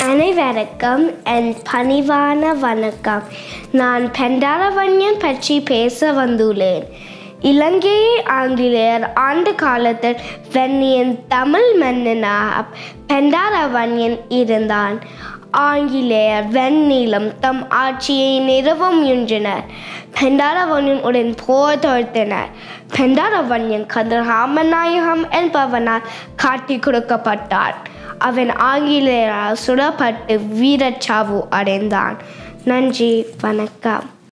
அனைவருக்கும் என் பணிவான வணக்கம் நான் பெண்டாரவன்யன் பற்றி பேச வந்துள்ளேன் இலங்கையை ஆங்கிலேயர் ஆண்டு காலத்தில் வெண்ணியின் தமிழ் மன்னனாக பெண்டாரவன்யன் இருந்தான் ஆங்கிலேயர் வெண்ணிலம் தம் ஆட்சியை நிறுவ முயன்றனர் பெண்டாரவன்யன் உடன் போர் தொடுத்தனர் பெண்டாரவன்யன் கதிர் ராமநாயகம் என்பவனால் காட்டி கொடுக்கப்பட்டார் அவன் ஆங்கிலேயரால் சுடப்பட்டு வீரச்சாவு அடைந்தான் நன்றி வணக்கம்